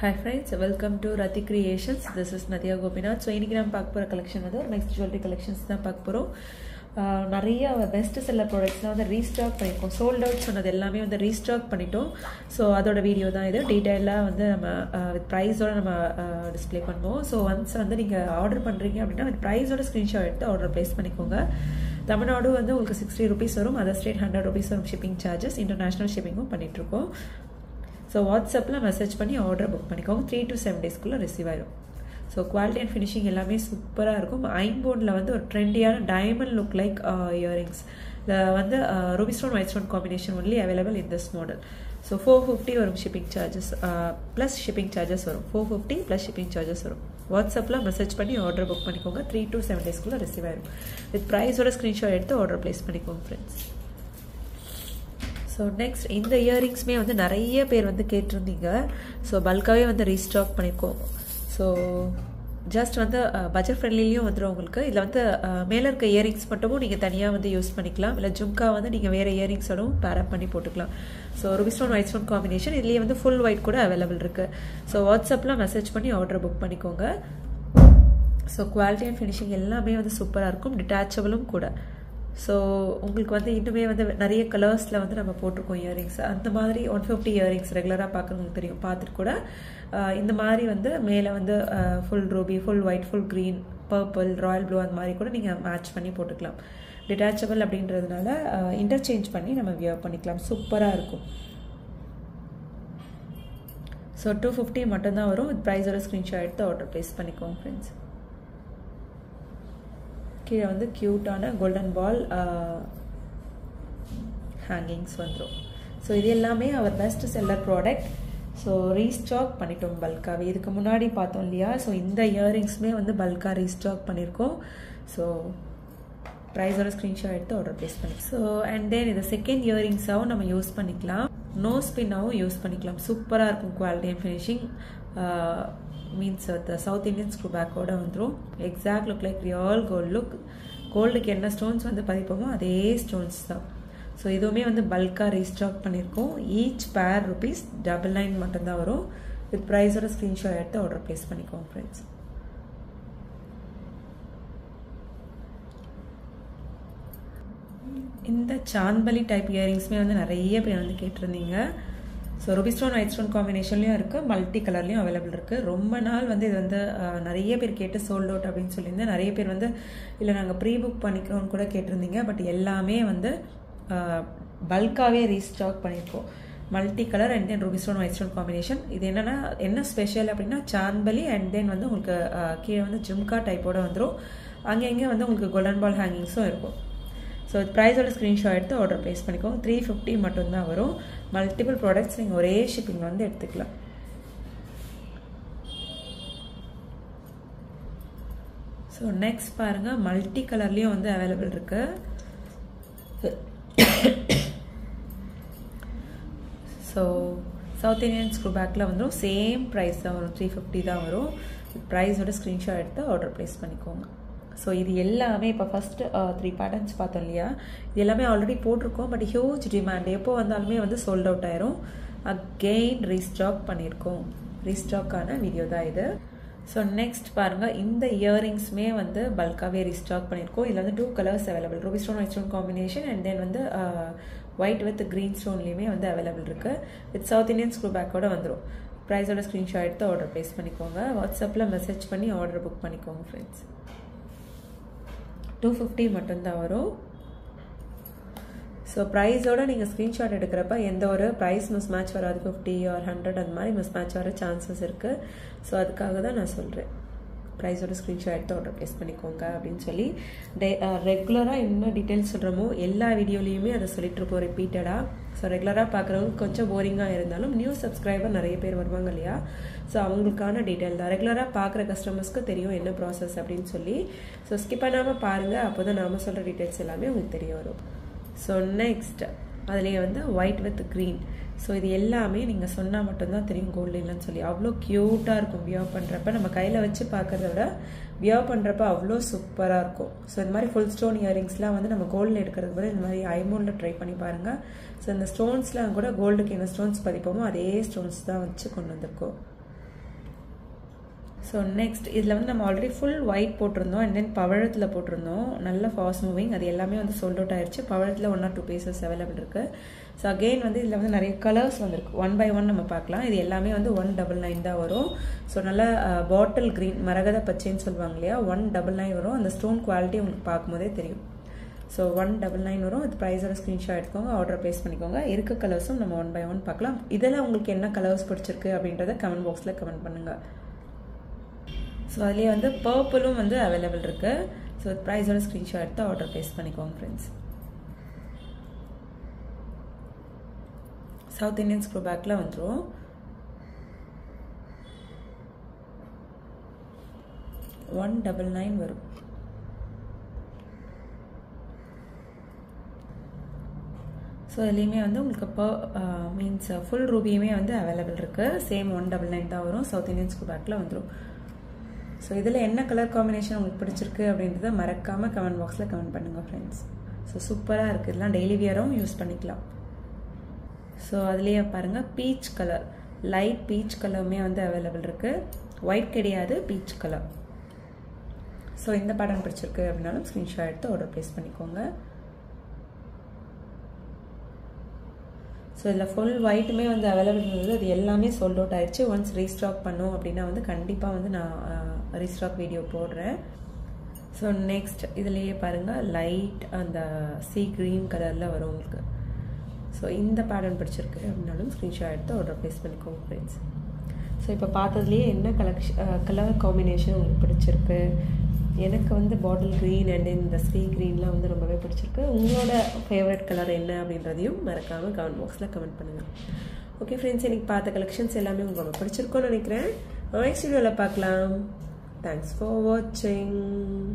hi friends welcome to Rathi creations this is Nadhiya Gopinath so இன்றைக்கி நம்ம பார்க்க போகிற கலெக்ஷன் வந்து நெக்ஸ்ட் ஜுவல்லரி கலெக்ஷன்ஸ் தான் பார்க்க போகிறோம் நிறைய பெஸ்ட் செல்லர் ப்ராடக்ட்ஸ்லாம் வந்து ரீஸ்டாக் பண்ணியிருக்கோம் சோல்ட் அவுட் சொன்னது எல்லாமே வந்து ரீஸ்டாக் பண்ணிட்டோம் ஸோ அதோட வீடியோ தான் இது டீட்டெயிலாக வந்து நம்ம வித் ப்ரைஸோட நம்ம டிஸ்பிளே பண்ணுவோம் ஸோ ஒன்ஸ் வந்து நீங்கள் ஆர்டர் பண்ணுறீங்க அப்படின்னா வித் ப்ரைஸோட ஸ்க்ரீன்ஷாட் எடுத்து ஆர்டர் ப்ளேஸ் பண்ணிக்கோங்க தமிழ்நாடு வந்து உங்களுக்கு சிக்ஸ்டி ருபீஸ் வரும் அதர் ஸ்டேட் ஹண்ட்ரட் ருபீஸ் வரும் ஷிப்பிங் சார்ஜஸ் இன்டர்நேஷ்னல் ஷிப்பிங்கும் பண்ணிகிட்ருக்கோம் ஸோ வாட்ஸ்அப்பில் மெசேஜ் பண்ணி ஆர்டர் புக் பண்ணிக்கோங்க த்ரீ டு செவன் டேஸ்க்குள்ளே ரிசீவ் ஆயிடும் ஸோ குவாலிட்டி அண்ட் ஃபினிஷிங் எல்லாமே சூப்பராக இருக்கும் ஐம்போர்டில் வந்து ஒரு ட்ரெண்டியான டைமண்ட் லுக் லைக் இயரிங்ஸ் வந்து ruby stone white stone combination only available in this model so four fifty வரும் shipping charges plus shipping charges வரும் four fifty plus shipping charges வரும் வாட்ஸ்அப்பில் மெசேஜ் பண்ணி ஆர்டர் புக் பண்ணிக்கோங்க த்ரீ டு செவன் டேஸ்க்குள்ளே receive ஆயிடும் with ப்ரைஸோட screenshot எடுத்து ஆர்டர் ப்ளேஸ் பண்ணிக்கோங்க ஃப்ரெண்ட்ஸ் ஸோ நெக்ஸ்ட் இந்த இயரிங்ஸுமே வந்து நிறைய பேர் வந்து கேட்டிருந்தீங்க ஸோ பல்காகவே வந்து ரீஸ்டாக் பண்ணியிருக்கோம் ஸோ ஜஸ்ட் வந்து பட்ஜெட் ஃப்ரெண்ட்லிலையும் வந்துடும் உங்களுக்கு இதில் வந்து மேலே இருக்க இயரிங்ஸ் மட்டுமும் நீங்கள் தனியாக வந்து யூஸ் பண்ணிக்கலாம் இல்லை ஜும்கா வந்து நீங்கள் வேறு இயரிங்ஸோடும் பேரப் பண்ணி போட்டுக்கலாம் so ruby stone white stone combination இதுலேயே வந்து ஃபுல் ஒயிட் கூட அவைலபிள் இருக்குது ஸோ வாட்ஸ்அப்பில் மெசேஜ் பண்ணி ஆர்டர் புக் பண்ணிக்கோங்க ஸோ குவாலிட்டி அண்ட் ஃபினிஷிங் எல்லாமே வந்து சூப்பராக இருக்கும் டிட்டாச்சபிளும் கூட ஸோ உங்களுக்கு வந்து இன்னுமே வந்து நிறைய கலர்ஸில் வந்து நம்ம போட்டிருக்கோம் இயரிங்ஸ் அந்த மாதிரி ஒன் ஃபிஃப்டி இயரிங்ஸ் ரெகுலராக பார்க்குறவங்களுக்கு தெரியும் பார்த்துட்டு கூட இந்த மாதிரி வந்து மேலே வந்து full ruby full white full green purple royal blue அந்த மாதிரி கூட நீங்கள் மேட்ச் பண்ணி போட்டுக்கலாம் டிட்டாச்சபிள் அப்படின்றதுனால இன்டர்சேஞ்ச் பண்ணி நம்ம வியர் பண்ணிக்கலாம் சூப்பராக இருக்கும் ஸோ டூ ஃபிஃப்டி மட்டும்தான் வரும் வித் ப்ரைஸோட ஸ்க்ரீன்ஷாட் எடுத்து ஆர்டர் ப்ளேஸ் பண்ணிக்கோங்க ஃப்ரெண்ட்ஸ் கீழே வந்து க்யூட்டான கோல்டன் பால் ஹேங்கிங்ஸ் வந்துடும் ஸோ இது எல்லாமே our best seller product so restock பண்ணிட்டோம் பல்காகவே இதுக்கு முன்னாடி பார்த்தோம் இல்லையா ஸோ இந்த இயரிங்ஸுமே வந்து பல்காக ரீஸ்டாக் பண்ணியிருக்கோம் ஸோ ப்ரைஸோட ஸ்க்ரீன்ஷாட் எடுத்து ஆர்டர் ப்ளேஸ் பண்ணி ஸோ அண்ட் தென் இது செகண்ட் இயரிங்ஸாகவும் நம்ம யூஸ் பண்ணிக்கலாம் நோ ஸ்பின்னாகவும் யூஸ் பண்ணிக்கலாம் சூப்பராக இருக்கும் quality and finishing means the south Indian screw பேக்கோட வந்துடும் exact look like real gold look கோல்டுக்கு என்ன ஸ்டோன்ஸ் வந்து பதிப்போமோ அதே ஸ்டோன்ஸ் தான் ஸோ இதுவுமே வந்து பல்காக ரீஸ்டாக் பண்ணியிருக்கோம் ஈச் பேர் ருபீஸ் டபுள் நைன் மட்டும்தான் வரும் வித் ப்ரைஸோட ஸ்க்ரீன்ஷாட் எடுத்து ஆர்டர் ப்ளேஸ் பண்ணிக்கோங்க ஃப்ரெண்ட்ஸ் இந்த சாந்த்பலி டைப் இயரிங்ஸுமே வந்து நிறைய பேர் வந்து கேட்டிருந்தீங்க so ruby stone white stone காம்பினேஷன்லையும் இருக்குது மல்டி கலர்லையும் அவைலபிள் இருக்குது ரொம்ப நாள் வந்து இது வந்து நிறைய பேர் கேட்டு சோல்ட் அவுட் அப்படின்னு சொல்லியிருந்தேன் நிறைய பேர் வந்து இல்லை நாங்கள் ப்ரீ புக் பண்ணிக்கிறோம்னு கூட கேட்டிருந்தீங்க பட் எல்லாமே வந்து பல்காகவே ரீஸ்டாக் பண்ணியிருக்கோம் multi colour and then ruby stone white stone combination இது என்னென்னா என்ன ஸ்பெஷல் அப்படின்னா சாந்த்பலி அண்ட் தென் வந்து உங்களுக்கு கீழே வந்து ஜும்கா டைப்போட வந்துடும் அங்கே இங்கே வந்து உங்களுக்கு கோல்டன் பால் ஹேங்கிங்ஸும் இருக்கும் ஸோ ப்ரைஸோட ஸ்க்ரீன்ஷாட் எடுத்து ஆர்டர் ப்ளேஸ் பண்ணிக்கோங்க த்ரீ ஃபிஃப்டி மட்டும்தான் வரும் மல்டிபிள் ப்ராடக்ட்ஸ் நீங்கள் ஒரே ஷிப்பிங் வந்து எடுத்துக்கலாம் ஸோ நெக்ஸ்ட் பாருங்கள் மல்டி கலர்லேயும் வந்து அவைலபிள் இருக்கு ஸோ சவுத் இந்தியன் ஸ்க்ரூ பேக்கில் வந்துடும் சேம் ப்ரைஸ் தான் வரும் த்ரீ ஃபிஃப்டி தான் வரும் ப்ரைஸோட ஸ்க்ரீன்ஷாட் எடுத்து ஆர்டர் ப்ளேஸ் பண்ணிக்கோங்க ஸோ இது எல்லாமே இப்போ ஃபஸ்ட்டு த்ரீ பேட்டர்ன்ஸ் பார்த்தோம் இல்லையா இது எல்லாமே ஆல்ரெடி போட்டிருக்கோம் பட் ஹியூஜ் டிமாண்ட் எப்போ வந்தாலுமே வந்து சோல்ட் அவுட் ஆயிரும் அகெயின் ரீஸ்டாக் பண்ணியிருக்கோம் ரீஸ்டாக்கான வீடியோ தான் இது ஸோ நெக்ஸ்ட் பாருங்கள் இந்த இயரிங்ஸுமே வந்து பல்காகவே ரீஸ்டாக் பண்ணியிருக்கோம் இதில் வந்து two colours available ruby stone white stone combination and then வந்து ஒயிட் வித் க்ரீன் ஸ்டோன்லேயுமே வந்து அவைலபிள் இருக்குது வித் சவுத் இந்தியன் ஸ்க்ரூ பேக்கோட வந்துடும் ப்ரைஸோட ஸ்க்ரீன்ஷாட் எடுத்து ஆர்டர் ப்ளேஸ் பண்ணிக்கோங்க வாட்ஸ்அப்பில் மெசேஜ் பண்ணி ஆர்டர் புக் பண்ணிக்கோங்க ஃப்ரெண்ட்ஸ் டூ ஃபிஃப்டி மட்டும்தான் வரும் ஸோ ப்ரைஸோட நீங்கள் ஸ்க்ரீன்ஷாட் எடுக்கிறப்ப எந்த ஒரு ப்ரைஸ் மிஸ் மேட்ச் வராது ஃபிஃப்டி ஆர் ஹண்ட்ரட் அந்த மாதிரி மிஸ் மேட்ச் வர சான்சஸ் இருக்குது ஸோ அதுக்காக தான் நான் சொல்கிறேன் ப்ரைஸோட ஸ்க்ரீன்ஷாட் எடுத்து ஆர்டர் ப்ளேஸ் பண்ணிக்கோங்க அப்படின்னு சொல்லி டே ரெகுலராக என்ன டீட்டெயில்ஸ் சொல்கிறோமோ எல்லா வீடியோலையுமே அதை சொல்லிட்டுருப்போம் ரிப்பீட்டடாக ஸோ ரெகுலராக பார்க்குறவங்க கொஞ்சம் போரிங்காக இருந்தாலும் நியூ சப்ஸ்கிரைபர் நிறைய பேர் வருவாங்க இல்லையா ஸோ அவங்களுக்கான டீட்டெயில் தான் ரெகுலராக பார்க்குற கஸ்டமர்ஸ்க்கு தெரியும் என்ன ப்ராசஸ் அப்படின்னு சொல்லி ஸோ ஸ்கிப் பண்ணாமல் பாருங்கள் அப்போ தான் நாம் சொல்கிற டீட்டெயில்ஸ் எல்லாமே உங்களுக்கு தெரிய வரும் ஸோ நெக்ஸ்ட் அதுலேயே வந்து ஒயிட் வித் க்ரீன் ஸோ இது எல்லாமே நீங்கள் சொன்னால் மட்டும்தான் தெரியும் கோல்டு இல்லைன்னு சொல்லி அவ்வளோ க்யூட்டாக இருக்கும் வியர் பண்ணுறப்ப நம்ம கையில் வச்சு பார்க்குறத விட வியர் பண்ணுறப்ப அவ்வளோ சூப்பராக இருக்கும் ஸோ இந்த மாதிரி ஃபுல் ஸ்டோன் இயரிங்ஸ்லாம் வந்து நம்ம கோல்டில் எடுக்கிறது கூட இந்த மாதிரி ஐமோனில் ட்ரை பண்ணி பாருங்கள் ஸோ இந்த ஸ்டோன்ஸ்லாம் கூட கோல்டுக்கு என்ன ஸ்டோன்ஸ் பதிப்போமோ அதே ஸ்டோன்ஸ் தான் வச்சு கொண்டு வந்திருக்கோம் ஸோ நெக்ஸ்ட் இதில் வந்து நம்ம ஆல்ரெடி ஃபுல் ஒயிட் போட்டிருந்தோம் அண்ட் தென் பவழத்தில் போட்டிருந்தோம் நல்ல ஃபாஸ்ட் மூவிங் அது எல்லாமே வந்து சோல்ட் அவுட் ஆயிடுச்சு பவழத்தில் one or two pieces available இருக்குது ஸோ அகெயின் வந்து இதில் வந்து நிறைய கலர்ஸ் வந்திருக்கு ஒன் பை ஒன் நம்ம பார்க்கலாம் இது எல்லாமே வந்து ஒன் டபுள் நைன் தான் வரும் ஸோ நல்ல பாட்டில் க்ரீன் மரகத பச்சைன்னு சொல்லுவாங்க இல்லையா ஒன் டபுள் நைன் வரும் அந்த ஸ்டோன் குவாலிட்டி உங்களுக்கு பார்க்கும்போதே தெரியும் ஸோ ஒன் டபுள் நைன் வரும் அது ப்ரைஸோட ஸ்க்ரீன்ஷாட் எடுத்துக்கோங்க ஆர்டர் ப்ளேஸ் பண்ணிக்கோங்க இருக்க கலர்ஸும் நம்ம ஒன் பை ஒன் பார்க்கலாம் இதில் உங்களுக்கு என்ன கலர்ஸ் பிடிச்சிருக்கு அப்படின்றத கமெண்ட் பாக்ஸில் கமெண்ட் பண்ணுங்கள் ஸோ அதுலேயே வந்து பர்பிளும் வந்து அவைலபிள் இருக்குது ஸோ ப்ரைஸோட ஸ்க்ரீன்ஷாட் எடுத்து ஆர்டர் ப்ளேஸ் பண்ணிக்கோங்க ஃப்ரெண்ட்ஸ் சவுத் இந்தியன் ஸ்க்ரூ பேக்கில் வந்துடும் ஒன் டபுள் நைன் வரும் ஸோ இதுலேயுமே வந்து உங்களுக்கு இப்போ மீன்ஸ் ஃபுல் ரூபியுமே வந்து அவைலபிள் இருக்குது சேம் ஒன் டபுள் நைன் தான் வரும் சவுத் இந்தியன் ஸ்கூல் பேக்கில் வந்துடும் ஸோ இதில் என்ன கலர் காம்பினேஷன் உங்களுக்கு பிடிச்சிருக்கு அப்படின்றத மறக்காமல் கமெண்ட் பாக்ஸில் கமெண்ட் பண்ணுங்கள் ஃப்ரெண்ட்ஸ் ஸோ சூப்பராக இருக்குது இதெல்லாம் டெய்லி வியரும் யூஸ் பண்ணிக்கலாம் ஸோ அதுலேயே பாருங்கள் பீச் கலர் லைட் பீச் கலருமே வந்து அவைலபிள் இருக்குது ஒயிட் கிடையாது பீச் கலர் ஸோ இந்த பேட்டர்ன் பிடிச்சிருக்கு அப்படின்னாலும் ஸ்க்ரீன்ஷாட் எடுத்து ஆர்டர் ப்ளேஸ் பண்ணிக்கோங்க ஸோ இதில் ஃபுல் ஒயிட்டுமே வந்து அவைலபிள் இருந்தது அது எல்லாமே சோல்ட் அவுட் ஆயிடுச்சு ஒன்ஸ் ரீஸ்டாக் பண்ணோம் அப்படின்னா வந்து கண்டிப்பாக வந்து நான் ரீஸ்டாக் வீடியோ போடுறேன் ஸோ நெக்ஸ்ட் இதுலேயே பாருங்கள் லைட் அந்த சீ க்ரீன் கலரில் வரும் உங்களுக்கு ஸோ இந்த பேட்டர்ன் பிடிச்சிருக்கு அப்படின்னாலும் ஸ்க்ரீன்ஷாட் எடுத்து ஆர்டர் ப்ளேஸ் பண்ணிக்கோங்க ஃப்ரெண்ட்ஸ் ஸோ இப்போ பார்த்ததுலேயே என்ன கலெக்ஷன் கலர் காம்பினேஷன் உங்களுக்கு பிடிச்சிருக்கு எனக்கு வந்து பாட்டில் க்ரீன் அண்ட் இந்த ஸ்ரீ க்ரீன்லாம் வந்து ரொம்பவே பிடிச்சிருக்கு உங்களோட ஃபேவரட் கலர் என்ன அப்படின்றதையும் மறக்காமல் கமெண்ட் பாக்ஸில் கமெண்ட் பண்ணுங்கள் ஓகே ஃப்ரெண்ட்ஸ் எனக்கு பார்த்த கலெக்ஷன்ஸ் எல்லாமே உங்களுக்கு ரொம்ப பிடிச்சிருக்கோன்னு நினைக்கிறேன் நெக்ஸ்ட் வீடியோவில் பார்க்கலாம் தேங்க்ஸ் ஃபார் வாட்சிங்